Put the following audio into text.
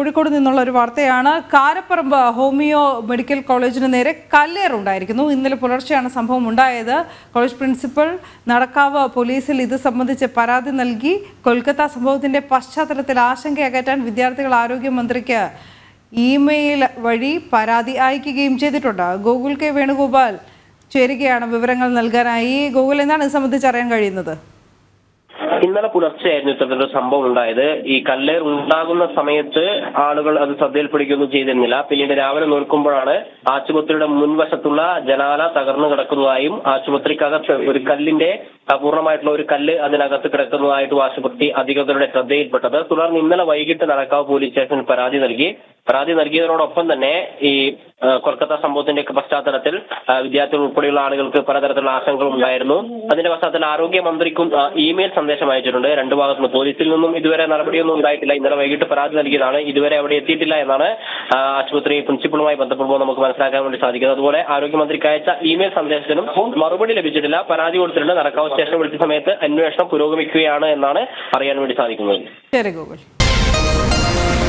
കോഴിക്കോട് നിന്നുള്ള ഒരു വാർത്തയാണ് കാരപ്പറമ്പ് ഹോമിയോ മെഡിക്കൽ കോളേജിന് നേരെ കല്ലേറുണ്ടായിരിക്കുന്നു ഇന്നലെ പുലർച്ചെയാണ് സംഭവം ഉണ്ടായത് കോളേജ് പ്രിൻസിപ്പൽ നടക്കാവ് പോലീസിൽ ഇത് സംബന്ധിച്ച് പരാതി നൽകി കൊൽക്കത്ത സംഭവത്തിന്റെ പശ്ചാത്തലത്തിൽ ആശങ്ക അകറ്റാൻ വിദ്യാർത്ഥികൾ ആരോഗ്യമന്ത്രിക്ക് ഇമെയിൽ വഴി പരാതി അയക്കുകയും ചെയ്തിട്ടുണ്ട് ഗോകുൽ കെ വേണുഗോപാൽ ചേരുകയാണ് വിവരങ്ങൾ നൽകാനായി ഗോകുൽ എന്താണ് ഇത് സംബന്ധിച്ച് അറിയാൻ കഴിയുന്നത് ഇന്നലെ പുലർച്ചെയായിരുന്നു ഇത്തരത്തിലൊരു സംഭവം ഉണ്ടായത് ഈ കല്ലേർ ഉണ്ടാകുന്ന സമയത്ത് ആളുകൾ അത് ശ്രദ്ധയിൽപ്പെടുകയൊന്നും ചെയ്തിരുന്നില്ല പിന്നീട് രാവിലെ നോക്കുമ്പോഴാണ് ആശുപത്രിയുടെ മുൻവശത്തുള്ള ജനാല തകർന്നു കിടക്കുന്നതായും ആശുപത്രിക്കകത്ത് ഒരു കല്ലിന്റെ അപൂർണമായിട്ടുള്ള ഒരു കല്ല് അതിനകത്ത് കിടക്കുന്നതായിട്ടും ആശുപത്രി അധികൃതരുടെ ശ്രദ്ധയിൽപ്പെട്ടത് തുടർന്ന് ഇന്നലെ വൈകിട്ട് നടക്കാവ് പോലീസ് സ്റ്റേഷനിൽ പരാതി നൽകി പരാതി നൽകിയതിനോടൊപ്പം തന്നെ ഈ ആ, കൊൽക്കത്ത സംഭവത്തിന്റെ ഒക്കെ പശ്ചാത്തലത്തിൽ ആ, വിദ്യാർത്ഥികൾ ഉൾപ്പെടെയുള്ള ആളുകൾക്ക് പലതരത്തിലുള്ള ആശങ്കകൾ ഉണ്ടായിരുന്നു അതിന്റെ പശ്ചാത്തലത്തിൽ ആരോഗ്യമന്ത്രിക്കും ആ, ഇമെയിൽ സന്ദേശം അയച്ചിട്ടുണ്ട് രണ്ടു ഭാഗത്തുനിന്ന് പോലീസിൽ നിന്നും ഇതുവരെ നടപടിയൊന്നും ഉണ്ടായിട്ടില്ല ഇന്നലെ വൈകിട്ട് പരാതി നൽകിയതാണ് ഇതുവരെ അവിടെ എത്തിയിട്ടില്ല എന്നാണ് ആ, ആശുപത്രി പ്രിൻസിപ്പളുമായി ബന്ധപ്പെടുമ്പോൾ നമുക്ക് മനസ്സിലാക്കാൻ വേണ്ടി സാധിക്കുന്നത് അതുപോലെ ആരോഗ്യമന്ത്രിക്ക് അയച്ച ഇമെയിൽ സന്ദേശത്തിനും മറുപടി ലഭിച്ചിട്ടില്ല പരാതി കൊടുത്തിട്ടുണ്ട് നടക്കാവ് സ്റ്റേഷൻ വിളിച്ച സമയത്ത് അന്വേഷണം പുരോഗമിക്കുകയാണ് എന്നാണ് അറിയാൻ വേണ്ടി സാധിക്കുന്നത് ശരി ഗോകുൽ